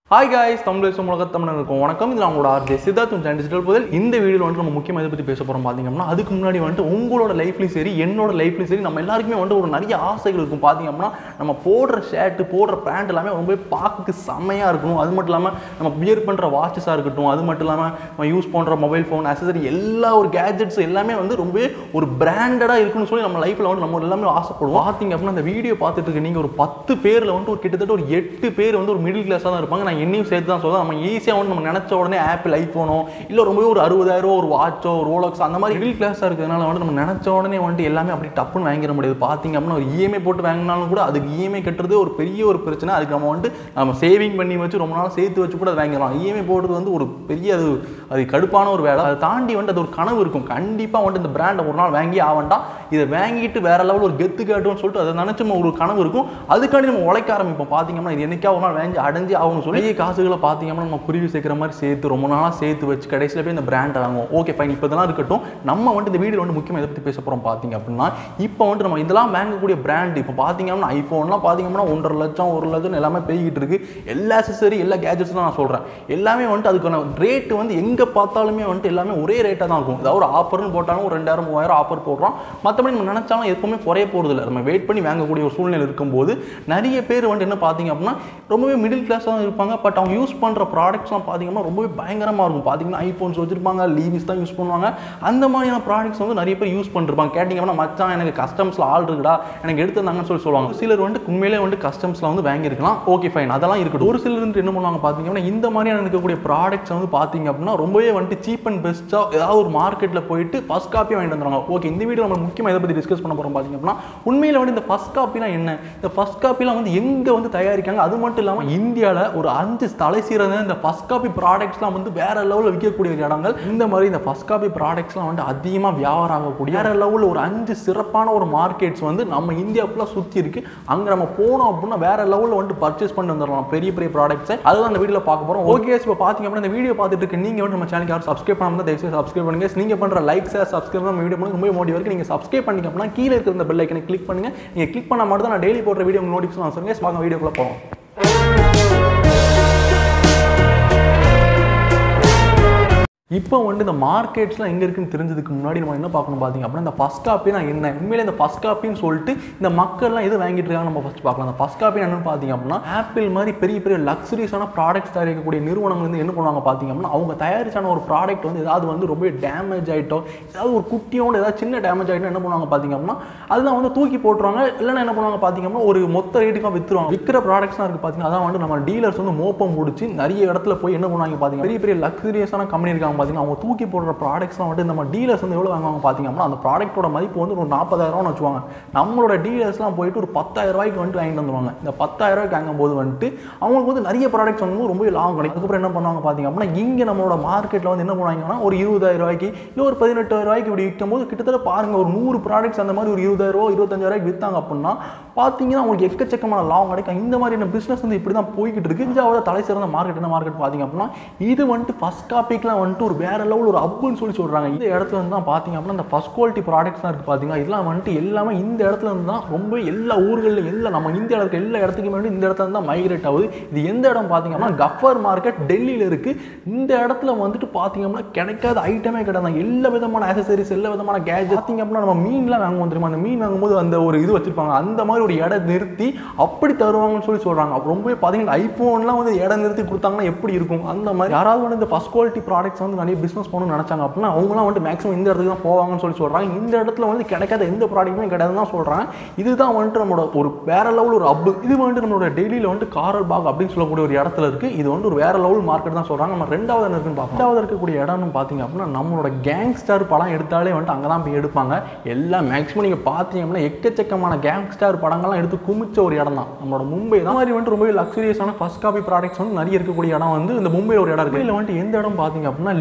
hi guys Tamil பேசும் உலக தமிழர் இருக்கும் வணக்கம் இதில் அவங்களோட ஆர்ஜே சித்தார்த் அண்ட் டிஜிட்டல் புதல் இந்த வீடியோவில் வந்துட்டு நம்ம முக்கியமாக இதை பற்றி பேச போகிறோம் பார்த்தீங்க அப்படின்னா அதுக்கு முன்னாடி வந்துட்டு உங்களோட லைஃப்லையும் சரி என்னோட லைஃப்லையும் சரி நம்ம எல்லாருக்குமே வந்துட்டு ஒரு நிறைய ஆசைகள் இருக்கும் பார்த்தீங்க அப்படின்னா நம்ம போடுற ஷர்ட்டு போடுற பேண்ட் எல்லாமே ரொம்ப பார்க்கறதுக்கு செம்மையாக இருக்கணும் அது மட்டும் இல்லாமல் நம்ம வியர் பண்ணுற வாட்சஸாக இருக்கட்டும் அது மட்டும் இல்லாமல் நம்ம யூஸ் பண்ணுற மொபைல் ஃபோன் அசசரி எல்லா ஒரு கேஜெட்ஸ் எல்லாமே வந்து ரொம்பவே ஒரு பிராண்டடாக இருக்குன்னு சொல்லி நம்ம லைஃப்பில் வந்து நம்ம எல்லாமே ஆசைப்படுவோம் பார்த்தீங்க அப்படின்னா அந்த வீடியோ பார்த்துட்டு இருக்க நீங்கள் ஒரு பத்து பேரில் வந்துட்டு ஒரு கிட்டத்தட்ட ஒரு எட்டு பேர் வந்து ஒரு மிடில் கிளாஸாக தான் இருப்பாங்க நான் என்னையும் சேர்த்து தான் சொல்றேன் நம்ம ஈஸியாக வந்து நம்ம நினச்ச உடனே ஆப்பிள் ஐஃபோனோ இல்லை ரொம்பவே ஒரு அறுபதாயிரம் ஒரு வாட்சோ ஒரு ரோலக்ஸ் அந்த மாதிரி மிடில் கிளாஸாக இருக்கிறதுனால வந்து நம்ம நினச்ச உடனே வந்துட்டு எல்லாமே அப்படி டப்புன்னு வாங்கிட முடியாது பார்த்தீங்க அப்படின்னா ஒரு இஎம்ஐ போட்டு வாங்கினாலும் கூட அதுக்கு இஎம்ஐ கட்டுறது ஒரு பெரிய ஒரு பிரச்சனை அதுக்கு நம்ம வந்துட்டு நம்ம சேவிங் பண்ணி வச்சு ரொம்ப நாள் சேர்த்து வச்சு கூட அதை வாங்கிடலாம் இஎம்ஐ போடுறது வந்து ஒரு பெரிய அது அது கடுப்பான ஒரு வேலை அதை தாண்டி வந்துட்டு அது ஒரு கனவு இருக்கும் கண்டிப்பாக வந்துட்டு இந்த பிராண்டை ஒரு நாள் வாங்கி ஆவண்டா இதை வாங்கிட்டு வேற லெவல் ஒரு கெத்து காட்டும்னு சொல்லிட்டு அதை நினச்சி நம்ம ஒரு கனவு இருக்கும் அதுக்காண்டி நம்ம உழைக்க ஆரம்பிப்போம் பார்த்தீங்கன்னா இது என்னைக்கா ஒரு நாள் வாங்கி அடைஞ்சு ஆகணும்னு சொல்லி நிறைய காசுகளை பார்த்தீங்கன்னா நம்ம குருவி சேர்க்குற மாதிரி சேர்த்து ரொம்ப நாளாக சேர்த்து வச்சு கடைசியில் போய் இந்த பிராண்டை வாங்குவோம் ஓகே ஃபைன் இப்போ இதெல்லாம் இருக்கட்டும் நம்ம வந்துட்டு இந்த வீடியோ வந்து முக்கியமாக இதை பற்றி பேச போகிறோம் பார்த்தீங்க அப்படின்னா இப்போ வந்துட்டு நம்ம இதெல்லாம் வாங்கக்கூடிய பிராண்ட் இப்போ பார்த்தீங்க அப்படின்னா ஐஃபோன்லாம் பார்த்தீங்க அப்படின்னா ஒன்றரை லட்சம் ஒரு லட்சம் எல்லாமே பெய்கிட்டு இருக்கு எல்லா அசசரி எல்லா கேஜெட்ஸ் தான் நான் சொல்கிறேன் எல்லாமே வந்துட்டு அதுக்கான ரேட்டு வந்து எங்கே பார்த்தாலுமே வந்துட்டு எல்லாமே ஒரே ரேட்டாக தான் இருக்கும் ஏதாவது ஒரு ஆஃபர்னு போட்டாலும் ஒரு ரெண்டாயிரம் மூவாயிரம் ஆஃபர் போடுறோம் மற்றபடி நம்ம நினச்சாலும் எப்பவுமே குறைய போகிறது இல்லை நம்ம வெயிட் பண்ணி வாங்கக்கூடிய ஒரு சூழ்நிலை இருக்கும்போது நிறைய பேர் வந்துட்டு என்ன பார்த்தீங்க அப்படின்னா ரொம்பவே மிடில் கிளாஸாக தான் இருப்பாங்க பட் அவங்க யூஸ் பண்ணுற ப்ராடக்ட்ஸ்லாம் பார்த்தீங்கன்னா ரொம்பவே பயங்கரமாக இருக்கும் பார்த்தீங்கன்னா ஐஃபோன்ஸ் வச்சிருப்பாங்க லீவிஸ் தான் யூஸ் பண்ணுவாங்க அந்த மாதிரியான ப்ராடக்ட்ஸ் வந்து நிறைய பேர் யூஸ் பண்ணிருப்பாங்க கேட்டிங்க அப்படின்னா மச்சான் எனக்கு கஸ்டம்ஸில் ஆள் இருக்குடா எனக்கு எடுத்துருந்தாங்கன்னு சொல்லி சொல்லுவாங்க சிலர் வந்து உண்மையிலே வந்து கஸ்டம்ஸில் வந்து வாங்கியிருக்கலாம் ஓகே ஃபைன் அதெல்லாம் இருக்கட்டும் ஒரு சிலர் வந்து என்ன பண்ணுவாங்க பார்த்தீங்க அப்படின்னா இந்த மாதிரியான இருக்கக்கூடிய ப்ராடக்ட்ஸ் வந்து பார்த்தீங்க அப்படின்னா ரொம்பவே வந்துட்டு சீப் அண்ட் பெஸ்ட்டாக ஏதாவது ஒரு மார்க்கெட்டில் போயிட்டு ஃபஸ்ட் காப்பி வாங்கிட்டு வந்துடுவாங்க ஓகே இந்த வீடியோ நம்ம முக்கியமாக இதை பற்றி டிஸ்கஸ் பண்ண போகிறோம் பார்த்தீங்க அப்படின்னா உண்மையில் வந்து இந்த ஃபஸ்ட் காப்பிலாம் என்ன இந்த ஃபஸ்ட் காப்பிலாம் வந்து எங்கே வந்து தயாரிக்காங்க அது மட்டும் இல்லாமல் இந்தியாவில் ஒரு அஞ்சு தலை சிறந்த இந்த ஃபஸ்ட் காப்பி ப்ராடக்ட்ஸ்லாம் வந்து வேற லெவலில் விற்கக்கூடிய இடங்கள் இந்த மாதிரி இந்த ஃபஸ்ட் காப்பி ப்ராடக்ட்ஸ்லாம் வந்து அதிகமாக வியாபாரம் ஆகக்கூடிய வேற லெவலில் ஒரு அஞ்சு சிறப்பான ஒரு மார்க்கெட்ஸ் வந்து நம்ம இந்தியா ஃபுல்லாக சுற்றி இருக்கு அங்கே நம்ம போனோம் அப்படின்னா வேற லெவலில் வந்து பர்ச்சேஸ் பண்ணி வந்துடலாம் பெரிய பெரிய ப்ராடக்ட்ஸை அதுதான் இந்த வீடியோவில் பார்க்க போகிறோம் ஓகே இப்போ பார்த்தீங்க அப்படின்னா இந்த வீடியோ பார்த்துட்டு இருக்கு நீங்கள் வந்து நம்ம சேனலுக்கு யாரும் சப்ஸ்கிரைப் பண்ணாமல் தயவுசெய்து சப்ஸ்கிரைப் பண்ணுங்க நீங்கள் பண்ணுற லைக்ஸ் சப்ஸ்கிரைப் நம்ம வீடியோ பண்ணி ரொம்ப மோடி வரைக்கும் நீங்கள் சப்ஸ்கிரைப் பண்ணிங்க அப்படின்னா கீழே இருக்கிற இந்த பெல் ஐக்கனை கிளிக் பண்ணுங்க நீங்கள் கிளிக் பண்ணால் மட்டும் தான் நான் டெய்லி போடுற வீடியோ நோட்டிஃபிகேஷன் சொல்லுங்க வாங்க வீடியோக்குள்ள போகிறோம் இப்போ வந்து இந்த மார்க்கெட்ஸ்லாம் எங்கே இருக்குன்னு தெரிஞ்சதுக்கு முன்னாடி நம்ம என்ன பார்க்கணும் பார்த்தீங்க அப்படின்னா இந்த ஃபஸ்ட் காப்பினா என்ன உண்மையிலே இந்த ஃபஸ்ட் காப்பின்னு சொல்லிட்டு இந்த மக்கள்லாம் எது வாங்கிட்டு இருக்காங்க நம்ம ஃபஸ்ட் பார்க்கலாம் அந்த ஃபஸ்ட் காப்பி என்னன்னு பார்த்தீங்க அப்படின்னா ஆப்பிள் மாதிரி பெரிய பெரிய லக்ஸரிஸான ப்ராடக்ட்ஸ் தயாரிக்கக்கூடிய நிறுவனங்கள் வந்து என்ன பண்ணுவாங்க பார்த்தீங்க அப்படின்னா அவங்க தயாரிச்சான ஒரு ப்ராடக்ட் வந்து ஏதாவது வந்து ரொம்ப டேமேஜ் ஆகிட்டோ ஏதாவது ஒரு குட்டியோட ஏதாவது சின்ன டேமேஜ் ஆகிட்டோ என்ன பண்ணுவாங்க பார்த்தீங்க அப்படின்னா அதெல்லாம் வந்து தூக்கி போட்டுருவாங்க இல்லைன்னா என்ன பண்ணுவாங்க பார்த்தீங்க அப்படின்னா ஒரு மொத்த ரேட்டுக்காக விற்றுருவாங்க விற்கிற ப்ராடக்ட்ஸ்லாம் இருக்குது பார்த்தீங்கன்னா அதான் வந்து நம்ம டீலர்ஸ் வந்து மோப்பம் முடிச்சு நிறைய இடத்துல போய் என்ன பண்ணுவாங்க பார்த்தீங்க பெரிய பெரிய லக்ஸரியஸான கம்பெனி இருக்காங்க பார்த்தீங்கன்னா அவங்க தூக்கி போடுற ப்ராடக்ட்ஸ்லாம் வந்து நம்ம டீலர்ஸ் வந்து எவ்வளோ வாங்குவாங்க பார்த்தீங்க அப்படின்னா அந்த ப்ராடக்ட்டோட மதிப்பு வந்து ஒரு நாற்பதாயிரம்னு வச்சுவாங்க நம்மளோட டீலர்ஸ்லாம் போயிட்டு ஒரு பத்தாயிரம் ரூபாய்க்கு வந்துட்டு வாங்கிட்டு வந்துருவாங்க இந்த பத்தாயிரம் ரூபாய்க்கு வாங்கும்போது வந்துட்டு அவங்களுக்கு வந்து நிறைய ப்ராடக்ட்ஸ் வந்து ரொம்ப லாபம் கிடைக்கும் அதுக்கப்புறம் என்ன பண்ணுவாங்க பார்த்தீங்க அப்படின்னா இங்கே நம்மளோட மார்க்கெட்டில் வந்து என்ன பண்ணுவாங்கன்னா ஒரு இருபதாயிரம் ரூபாய்க்கு இல்லை ஒரு பதினெட்டாயிரம் ரூபாய்க்கு இப்படி விற்கும் போது கிட்டத்தட்ட பாருங்க ஒரு நூறு ப்ராடக்ட்ஸ் அந்த மாதிரி ஒரு இருபதாயிரம் ரூபா இருபத்தஞ்சாயிரம் ரூபாய்க்கு விற்றாங்க அப்படின்னா பார்த்தீங்கன்னா அவங்களுக்கு எக்கச்சக்கமான லாபம் கிடைக்கும் இந்த மாதிரியான பிஸ்னஸ் வந்து இப்படி தான் போய்கிட்டு இருக்கு இந்தியாவோட தலை சிறந்த மார்க்கெட் என்ன மார்க்கெட் பார்த்தீங்க அப்படின்னா இது வந்துட்டு ஃபஸ்ட் காப்பிக்கெலாம் வந்துட்டு ஒரு வேற லெவல் ஒரு அப்புன்னு சொல்லி சொல்கிறாங்க இந்த இடத்துல இருந்து தான் பார்த்தீங்க அப்படின்னா இந்த ஃபஸ்ட் குவாலிட்டி ப்ராடக்ட்ஸ்லாம் இருக்குது பார்த்தீங்களா இதெல்லாம் வந்துட்டு எல்லாமே இந்த இடத்துல இருந்து தான் ரொம்ப எல்லா ஊர்களிலும் எல்லா நம்ம இந்தியாவில் இருக்க எல்லா இடத்துக்குமே வந்து இந்த இடத்துல இருந்து தான் மைக்ரேட் ஆகுது இது எந்த இடம் பார்த்தீங்க அப்படின்னா கஃபர் மார்க்கெட் டெல்லியில் இருக்குது இந்த இடத்துல வந்துட்டு பார்த்தீங்க அப்படின்னா கிடைக்காத ஐட்டமே கிடையாது எல்லா விதமான ஆக்சசரிஸ் எல்லா விதமான கேஜெட் பார்த்தீங்க அப்படின்னா நம்ம மீன்லாம் வாங்குவோம் தெரியுமா அந்த மீன் வாங்கும்போது அந்த ஒரு இது வச்சிருப்பாங்க அந்த மாதிரி ஒரு இடம் நிறுத்தி அப்படி தருவாங்கன்னு சொல்லி சொல்கிறாங்க அப்போ ரொம்பவே பார்த்தீங்கன்னா ஐஃபோன்லாம் வந்து இடம் நிறுத்தி கொடுத்தாங்கன்னா எப்படி இருக்கும் அந்த மாதிரி யாராவது வந்து இந்த ஃபஸ்ட் குவாலிட்டி ப்ராடக்ட்ஸ் வந்து நிறைய பிஸ்னஸ் பண்ணணும்னு நினச்சாங்க அப்படின்னா அவங்களாம் வந்து மேக்ஸிமம் இந்த இடத்துக்கு தான் போவாங்கன்னு சொல்லி சொல்கிறாங்க இந்த இடத்துல வந்து கிடைக்காத எந்த ப்ராடக்ட்டுமே கிடையாதுன்னு தான் சொல்கிறாங்க இதுதான் வந்துட்டு நம்மளோட ஒரு வேற லெவல் ஒரு அப்பு இது வந்துட்டு நம்மளோட டெய்லியில் வந்துட்டு காரல் பாக் அப்படின்னு சொல்லக்கூடிய ஒரு இடத்துல இருக்குது இது வந்து ஒரு வேற லெவல் மார்க்கெட் தான் சொல்கிறாங்க நம்ம ரெண்டாவது என்ன இருக்குன்னு பார்ப்போம் ரெண்டாவது இருக்கக்கூடிய இடம்னு பார்த்தீங்க அப்படின்னா நம்மளோட கேங்ஸ்டர் படம் எடுத்தாலே வந்துட்டு அங்கே தான் போய் எடுப்பாங்க எல்லாம் மேக்ஸிமம் நீங்கள் பார்த்தீங்க அப்படின்னா எக்கச்சக்கமான கேங்ஸ்டர் படங்கள்லாம் எடுத்து குமிச்ச ஒரு இடம் தான் நம்மளோட மும்பை தான் மாதிரி வந்துட்டு ரொம்ப லக்ஸரியஸான ஃபர்ஸ்ட் காப்பி ப்ராடக்ட்ஸ் வந்து நிறைய இருக்கக்கூடிய இடம் வந்து இந்த மும்பையில் ஒரு இடம் இருக்குது இதில் வந்துட்டு எந்த இடம் பார்த்தீங்க அப்படின்னா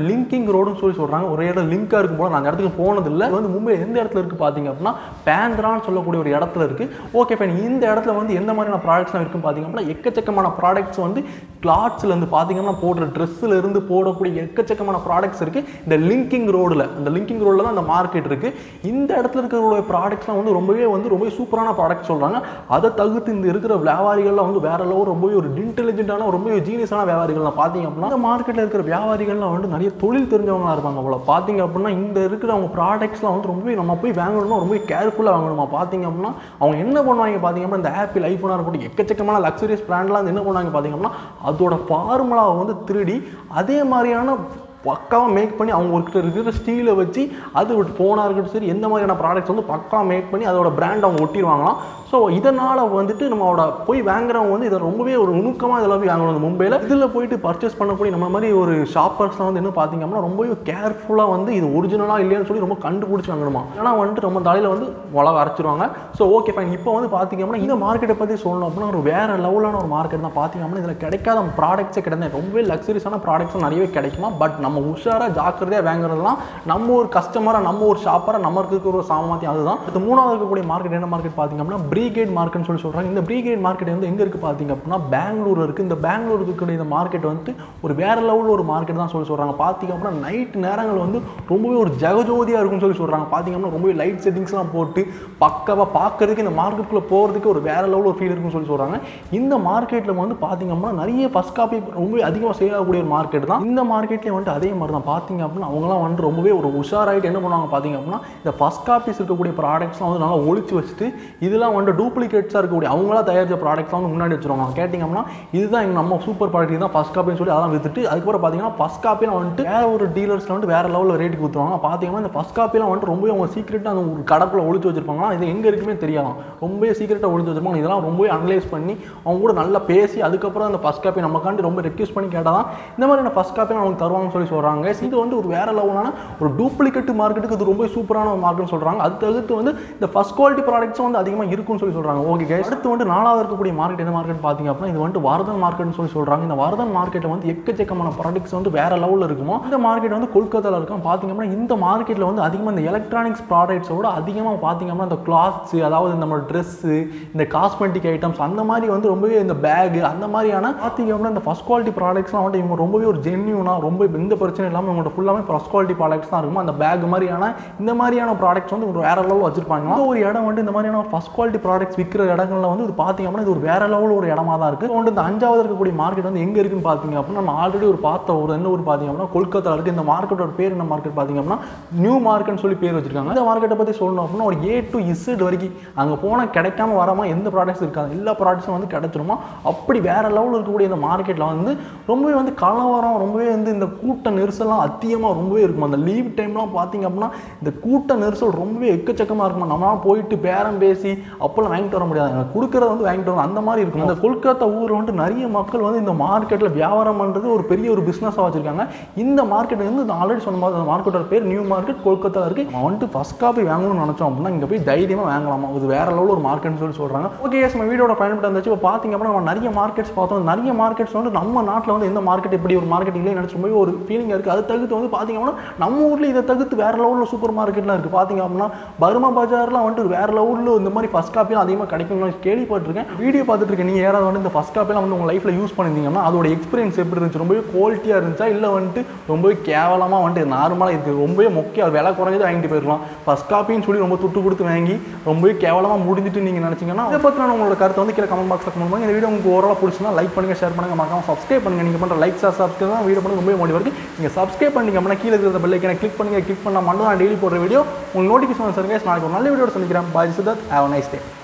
லிங்கிங் ரோடுன்னு சொல்லி சொல்கிறாங்க ஒரே இடம் லிங்காக இருக்கும் போல நான் அந்த இடத்துக்கு போனதில்லை இது வந்து மும்பை எந்த இடத்துல இருக்குது பார்த்தீங்க அப்படின்னா பேந்திரான்னு சொல்லக்கூடிய ஒரு இடத்துல இருக்குது ஓகே ஃபைன் இந்த இடத்துல வந்து எந்த மாதிரியான ப்ராடக்ட்ஸ்லாம் இருக்குன்னு பார்த்தீங்க அப்படின்னா எக்கச்சக்கமான ப்ராடக்ட்ஸ் வந்து கிளாத்ஸ்ல இருந்து பார்த்தீங்கன்னா போடுற ட்ரெஸ்ஸில் இருந்து போடக்கூடிய எக்கச்சக்கமான ப்ராடக்ட்ஸ் இருக்குது இந்த லிங்கிங் ரோடில் அந்த லிங்கிங் ரோடில் தான் அந்த மார்க்கெட் இருக்குது இந்த இடத்துல இருக்கிற ப்ராடக்ட்ஸ்லாம் வந்து ரொம்பவே வந்து ரொம்ப சூப்பரான ப்ராடக்ட் சொல்கிறாங்க அதை தவிர்த்து இந்த இருக்கிற வியாபாரிகள்லாம் வந்து வேற லெவல் ரொம்பவே ஒரு இன்டெலிஜென்ட்டான ரொம்பவே ஜீனியஸான வியாபாரிகள்லாம் பார்த்தீங்க அப்படின்னா இந்த மார்க்கெட்டில் இருக்கிற வியாபாரிகள்லாம் வந்து நிறைய தொழில் தெரிஞ்சவங்களா இருப்பாங்க போல பார்த்தீங்க அப்படின்னா இந்த இருக்கிற அவங்க ப்ராடக்ட்ஸ்லாம் வந்து ரொம்பவே நம்ம போய் வாங்கணும்னா ரொம்ப கேர்ஃபுல்லாக வாங்கணுமா பார்த்தீங்க அப்படின்னா அவங்க என்ன பண்ணுவாங்க பார்த்தீங்க அப்படின்னா இந்த ஆப்பிள் ஐஃபோனாக இருக்கட்டும் எக்கச்சக்கமான லக்ஸரியஸ் பிராண்ட்லாம் வந்து என்ன பண்ணுவாங்க பார்த்தீங்க அப்படின்னா அதோட ஃபார்முலாவை வந்து திருடி அதே மாதிரியான பக்காவாக மேக் பண்ணி அவங்க ஒருக்கிட்ட இருக்கிற ஸ்டீலை வச்சு அது ஒரு ஃபோனாக இருக்கட்டும் சரி எந்த மாதிரியான ப்ராடக்ட்ஸ் வந்து பக்காவாக மேக் பண்ணி அதோட பிராண்ட் அவங்க ஒட்டிடுவாங்களாம் ஸோ இதனால் வந்துட்டு நம்மளோட போய் வாங்குறவங்க வந்து இதை ரொம்பவே ஒரு நுணுக்கமாக இதெல்லாம் போய் வாங்கணும் இந்த மும்பையில் இதில் போயிட்டு பர்ச்சேஸ் பண்ணக்கூடிய நம்ம மாதிரி ஒரு ஷாப்பர்ஸ்லாம் வந்து என்ன பார்த்தீங்க அப்படின்னா ரொம்பவே கேர்ஃபுல்லாக வந்து இது ஒரிஜினலாக இல்லையான்னு சொல்லி ரொம்ப கண்டுபிடிச்சி வாங்கணுமா ஏன்னா வந்துட்டு நம்ம தலையில் வந்து உலக அரைச்சிருவாங்க ஸோ ஓகே ஃபைன் இப்போ வந்து பார்த்தீங்க அப்படின்னா இந்த மார்க்கெட்டை பற்றி சொல்லணும் அப்படின்னா ஒரு வேறு லெவலான ஒரு மார்க்கெட் தான் பார்த்தீங்க அப்படின்னா இதில் கிடைக்காத ப்ராடக்ட்ஸே கிடையாது ரொம்பவே லக்ஸரிஸான ப்ராடக்ட்ஸ் நிறையவே கிடைக்குமா பட் நம்ம உஷாராக ஜாக்கிரதையாக வாங்குறதுலாம் நம்ம ஒரு கஸ்டமராக நம்ம ஒரு ஷாப்பராக நம்ம இருக்கிற ஒரு சாமர்த்தியம் அதுதான் இது மூணாவது இருக்கக்கூடிய மார்க்கெட் என்ன மார்க்கெட் பார்த்தீங்க அப்படின்னா ப்ரீகேட் மார்க்கெட்னு சொல்லி சொல்கிறாங்க இந்த ப்ரீகேட் மார்க்கெட் வந்து எங்கே இருக்குது பார்த்தீங்க அப்படின்னா பெங்களூர் இருக்குது இந்த பெங்களூர் இருக்கக்கூடிய இந்த மார்க்கெட் வந்துட்டு ஒரு வேறு லெவலில் ஒரு மார்க்கெட் தான் சொல்லி சொல்கிறாங்க பார்த்தீங்க அப்படின்னா நைட் நேரங்கள் வந்து ரொம்பவே ஒரு ஜெகஜோதியாக இருக்கும்னு சொல்லி சொல்கிறாங்க பார்த்தீங்க அப்படின்னா ரொம்பவே லைட் செட்டிங்ஸ்லாம் போட்டு பக்காவாக பார்க்கறதுக்கு இந்த மார்க்கெட்டுக்குள்ளே போகிறதுக்கு ஒரு வேறு லெவலில் ஒரு ஃபீல் இருக்குன்னு சொல்லி சொல்கிறாங்க இந்த மார்க்கெட்டில் வந்து பார்த்தீங்க அப்படின்னா நிறைய ஃபஸ்ட் காப்பி ரொம்ப அதிகமாக சேல் ஆகக்கூடிய ஒரு மார்க்கெட் தான் இந்த மார்க்கெட்லேயே வந்துட்டு அதே மாதிரி தான் பார்த்தீங்க அப்படின்னா அவங்களாம் வந்து ரொம்பவே ஒரு உஷாராயிட்டு என்ன பண்ணுவாங்க பார்த்தீங்க அப்படின்னா இந்த ஃபஸ்ட் காப்பீஸ் இருக்கக்கூடிய ப்ராடக்ட்ஸ்லாம் வந்து நல்லா ஒழிச்சு வச்சுட்டு இதெல்லாம் வந்து டூப்ளிகேட்ஸாக இருக்கக்கூடிய அவங்களா தயாரிச்ச ப்ராடக்ட்ஸ்லாம் வந்து முன்னாடி வச்சுருவாங்க கேட்டிங்க அப்படின்னா இதுதான் எங்கள் நம்ம சூப்பர் ப்ராடக்ட் தான் ஃபஸ்ட் காப்பின்னு சொல்லி அதெல்லாம் வித்துட்டு அதுக்கப்புறம் பார்த்தீங்கன்னா ஃபஸ்ட் காப்பியில் வந்துட்டு வேற ஒரு டீலர்ஸில் வந்து வேற லெவலில் ரேட்டுக்கு கொடுத்துருவாங்க பார்த்தீங்கன்னா இந்த ஃபஸ்ட் காப்பிலாம் வந்துட்டு ரொம்பவே அவங்க சீக்கிரட்டாக அந்த ஒரு கடைக்குள்ள ஒழிச்சு வச்சிருப்பாங்க இது எங்கே இருக்குமே தெரியாதான் ரொம்பவே சீக்கிரட்டாக ஒழிச்சு வச்சிருப்பாங்க இதெல்லாம் ரொம்பவே அனலைஸ் பண்ணி அவங்க கூட நல்லா பேசி அதுக்கப்புறம் அந்த ஃபஸ்ட் காப்பி நமக்காண்டி ரொம்ப ரெக்யூஸ் பண்ணி கேட்டால் தான் இந்த மாதிரியான ஃபஸ்ட் காப்பி அவங்க தருவாங்கன்னு சொல்லி சொல்கிறாங்க இது வந்து ஒரு வேற லெவலான ஒரு டூப்ளிகேட் மார்க்கெட்டுக்கு இது ரொம்ப சூப்பரான ஒரு மார்க்கெட்னு சொல்கிறாங்க அது தவிர்த்து வந்து இந்த ஃபஸ்ட் குவாலிட்டி ப்ராடக்ட்ஸும் வந்து அதிகமாக இருக்கும்னு சொல்லி சொல்கிறாங்க ஓகே கைஸ் அடுத்து வந்து நாலாவது இருக்கக்கூடிய மார்க்கெட் என்ன மார்க்கெட் பார்த்தீங்க அப்படின்னா இது வந்து வரதன் மார்க்கெட்னு சொல்லி சொல்கிறாங்க இந்த வரதன் மார்க்கெட்டில் வந்து எக்கச்சக்கமான ப்ராடக்ட்ஸ் வந்து வேற லெவலில் இருக்குமோ இந்த மார்க்கெட் வந்து கொல்கத்தாவில் இருக்கும் பார்த்தீங்க அப்படின்னா இந்த மார்க்கெட்டில் வந்து அதிகமாக இந்த எலக்ட்ரானிக்ஸ் ப்ராடக்ட்ஸோட அதிகமாக பார்த்தீங்க அப்படின்னா இந்த கிளாத்ஸ் அதாவது நம்ம ட்ரெஸ்ஸு இந்த காஸ்மெட்டிக் ஐட்டம்ஸ் அந்த மாதிரி வந்து ரொம்பவே இந்த பேகு அந்த மாதிரியான பார்த்தீங்க அப்படின்னா இந்த ஃபஸ்ட் குவாலிட்டி ப்ராடக்ட்ஸ்லாம் வந்து இவங்க ரொம்பவே ஒரு ஜென்யூனாக ரொம்ப எந்த பிரச்சனை இல்லாமல் இவங்கள்ட்ட ஃபுல்லாமே ஃபஸ்ட் குவாலிட்டி ப்ராடக்ட்ஸ் தான் இருக்குமோ அந்த பேக் மாதிரியான இந்த மாதிரியான ப்ராடக்ட்ஸ் வந்து ஒரு வேற லெவலில் வச்சிருப்பாங்க இந்த ஒரு இடம் வந்து இந்த மாதிரியான ஃபஸ்ட் குவாலிட்டி ப்ராடக்ட்ஸ் விற்கிற இடங்கள்ல வந்து இது பார்த்தீங்க அப்படின்னா இது ஒரு வேற லெவல் ஒரு இடமா தான் இருக்குது வந்து இந்த அஞ்சாவது இருக்கக்கூடிய மார்க்கெட் வந்து எங்கே இருக்குன்னு பார்த்தீங்க அப்படின்னா நம்ம ஆல்ரெடி ஒரு பார்த்த ஒரு என்ன ஊர் பார்த்தீங்க அப்படின்னா கொல்கத்தா இருக்குது இந்த மார்க்கெட்டோட பேர் என்ன மார்க்கெட் பார்த்தீங்க அப்படின்னா நியூ மார்க்கெட்னு சொல்லி பேர் வச்சிருக்காங்க இந்த மார்க்கெட்டை பற்றி சொல்லணும் அப்படின்னா ஒரு ஏ டு இசட் வரைக்கும் அங்கே போனால் கிடைக்காம வராம எந்த ப்ராடக்ட்ஸ் இருக்காது எல்லா ப்ராடக்ட்ஸும் வந்து கிடைச்சிருமா அப்படி வேற லெவலில் இருக்கக்கூடிய இந்த மார்க்கெட்டில் வந்து ரொம்பவே வந்து கலவரம் ரொம்பவே வந்து இந்த கூட்ட நெரிசல்லாம் அதிகமாக ரொம்பவே இருக்கும் அந்த லீவ் டைம்லாம் பார்த்தீங்க அப்படின்னா இந்த கூட்ட நெரிசல் ரொம்பவே எக்கச்சக்கமாக இருக்குமா நம்மளால போயிட்டு பேரம் பேசி அப்போல்லாம் வாங்கிட்டு வர முடியாது கொடுக்குறத வந்து வாங்கிட்டு வரணும் அந்த மாதிரி இருக்கும் அந்த கொல்கத்தா ஊரில் வந்துட்டு நிறைய மக்கள் வந்து இந்த மார்க்கெட்டில் வியாபாரம் பண்ணுறது ஒரு பெரிய ஒரு பிஸ்னஸாக வச்சிருக்காங்க இந்த மார்க்கெட் வந்து நான் ஆல்ரெடி சொன்ன மாதிரி அந்த மார்க்கெட்டோட பேர் நியூ மார்க்கெட் கொல்கத்தா இருக்கு நம்ம வந்துட்டு ஃபஸ்ட் காப்பி வாங்கணும்னு நினச்சோம் அப்படின்னா இங்கே போய் தைரியமாக வாங்கலாமா இது வேற லெவலில் ஒரு மார்க்கெட்னு சொல்லி சொல்கிறாங்க ஓகே நம்ம வீடியோட பயன்பட்டு வந்துச்சு இப்போ பார்த்தீங்க அப்படின்னா நம்ம நிறைய மார்க்கெட்ஸ் பார்த்தோம் நிறைய மார்க்கெட்ஸ் வந்து நம்ம நாட்டில் வந்து எந்த மார்க்கெட் இப்படி ஒரு மார்க்கெட் இல்லைன்னு நினச்சி போய் ஒரு ஃபீலிங் இருக்குது அது தகுத்து வந்து பார்த்தீங்க அப்படின்னா நம்ம ஊரில் இதை தகுத்து வேற லெவலில் சூப்பர் மார்க்கெட்லாம் இருக்குது பார்த்தீங்க அப்படின்னா பர்மா பஜார்லாம் வந்துட்டு வேற லெவலில் இந்த மாதிரி ஃபஸ்ட் காப்பிலாம் அதிகமாக கிடைக்கும்னு கேள்விப்பட்டிருக்கேன் வீடியோ பார்த்துட்டு இருக்கேன் நீங்கள் யாராவது வந்து இந்த ஃபஸ்ட் காப்பிலாம் வந்து உங்கள் லைஃப்பில் யூஸ் பண்ணியிருந்தீங்கன்னா அதோட எக்ஸ்பீரியன்ஸ் எப்படி இருந்துச்சு ரொம்பவே குவாலிட்டியாக இருந்துச்சா இல்லை வந்துட்டு ரொம்பவே கேவலமாக வந்துட்டு நார்மலாக இது ரொம்பவே முக்கியம் விலை குறைஞ்சது வாங்கிட்டு போயிருக்கலாம் ஃபஸ்ட் காப்பின்னு சொல்லி ரொம்ப துட்டு கொடுத்து வாங்கி ரொம்பவே கேவலமாக முடிஞ்சிட்டு நீங்கள் நினச்சிங்கன்னா இதை பற்றி நான் உங்களோட கருத்தை வந்து கீழே கமெண்ட் பாக்ஸில் கமெண்ட் பண்ணுங்க இந்த வீடியோ உங்களுக்கு ஓரளவு பிடிச்சினா லைக் பண்ணுங்க ஷேர் பண்ணுங்க மறக்காம சப்ஸ்கிரைப் பண்ணுங்க நீங்கள் பண்ணுற லைக் சார் சப்ஸ்கிரைப் தான் வீடியோ பண்ணி ரொம்ப மோடி வருது நீங்கள் சப்ஸ்கிரைப் பண்ணிங்க அப்படின்னா கீழே இருக்கிற பெல் ஐக்கனை கிளிக் பண்ணுங்க கிளிக் பண்ணால் மட்டும் தான் டெய்லி போடுற வீடியோ உங்களுக்கு நோட்டிஃபிகேஷன் சரிங்க நாளைக்கு ஒரு நல்ல வீடியோ சந்திக்கிறேன் bye Siddharth have nice day